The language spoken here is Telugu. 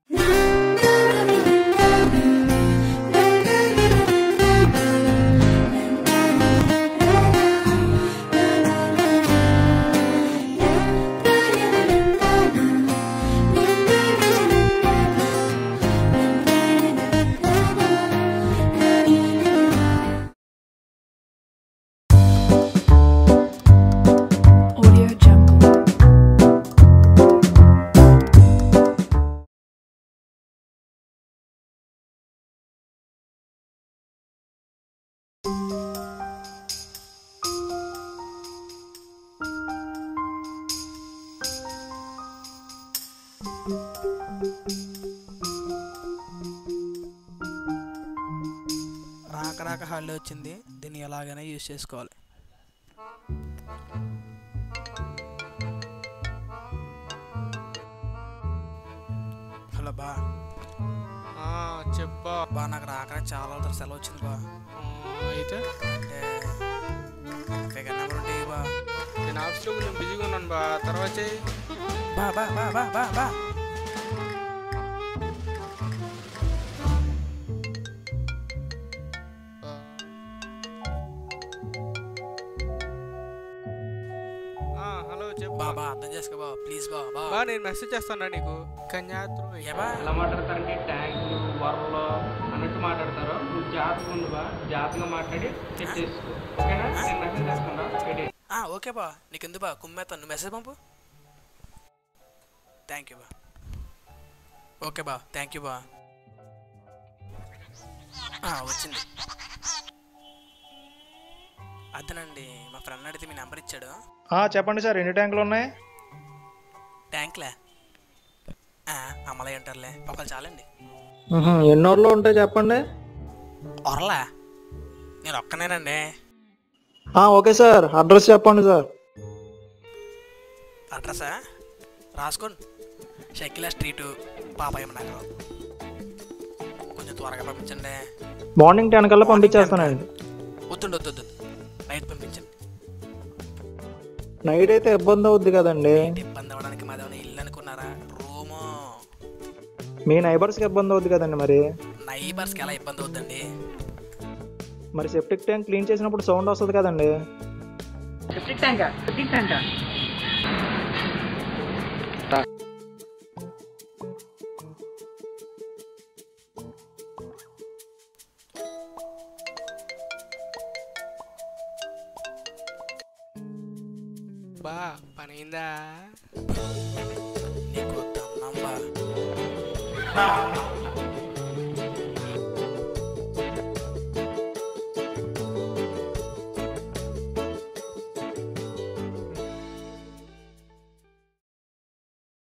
Audio Jungle. రాక రాక హాల్లో వచ్చింది దీన్ని ఎలాగైనా యూజ్ చేసుకోవాలి హలో బా ఆ, చెప్పా బా నాకు రాక రాక చాలా రోజులు సెలవు వచ్చింది బా ఆ, అయితే అంటే ఫిగర్ నెంబర్ ఉంటే ఇయ్యి బా నేను ఆఫీస్లో కొంచెం బిజీగా ఉన్నాను బా తర్వాత చెయ్యి. బా బా బా బా బా బా బా. ఆ, హలో చెప్పు బా బా అర్థం చేసుకో బా ప్లీజ్ బా బా బా నేను మెసేజ్ చేస్తాను నీకు కన్యాత్రు ఏ బా ఎలా మాట్లాడతారంటే ట్యాంకులు వరలు అన్నట్టు మాట్లాడతారు నువ్వు జాతకం ఉంది బా జాతకంగా మాట్లాడి సెట్ చేసుకో ఓకేనా నేను మెసేజ్ చేస్తాను రెడీ ఆ, ఓకే బా నీకు ఎందుకు బా కుమ్మేస్తాను నువ్వు మెసేజ్ పంపు థ్యాంక్ యూ బా ఓకే బా థ్యాంక్ యూ బా ఆ, వచ్చింది అదేనండి మా ఫ్రెండ్ అడిగితే మీ నెంబర్ ఇచ్చాడు ఆ, చెప్పండి సార్ ఎన్ని ట్యాంకులు ఉన్నాయి ట్యాంక్లే ఆ, అమ్మలే అంటారులే ఒకళ్ళు చాలండి ఎన్ని రోజులు ఉంటాయి చెప్పండి ఒరలా నేను ఒక్కనేనండి ఆ, ఓకే సార్ అడ్రస్ చెప్పండి సార్ అడ్రసా రాసుకోండి షకిలా స్ట్రీటు పాపాయమ్మ నగరం కొంచెం త్వరగా పంపించండి మార్నింగ్ టెన్ కల్లా పంపించేస్తానండి వద్దండి వద్దు వద్దు నైట్ పంపించండి నైట్ అయితే ఇబ్బంది అవుద్ది కదండి ఏంటి ఇబ్బంది అవ్వడానికి మాదేమైనా ఇల్లు అనుకున్నారా రూము మీ నైబర్స్కి ఇబ్బంది అవుద్ది కదండి మరి నైబర్స్కి ఎలా ఇబ్బంది అవుద్దండి మరి సెప్టిక్ ట్యాంక్ క్లీన్ చేసినప్పుడు సౌండ్ వస్తుంది కదండి బా పని అయిందా నీకు దండం బా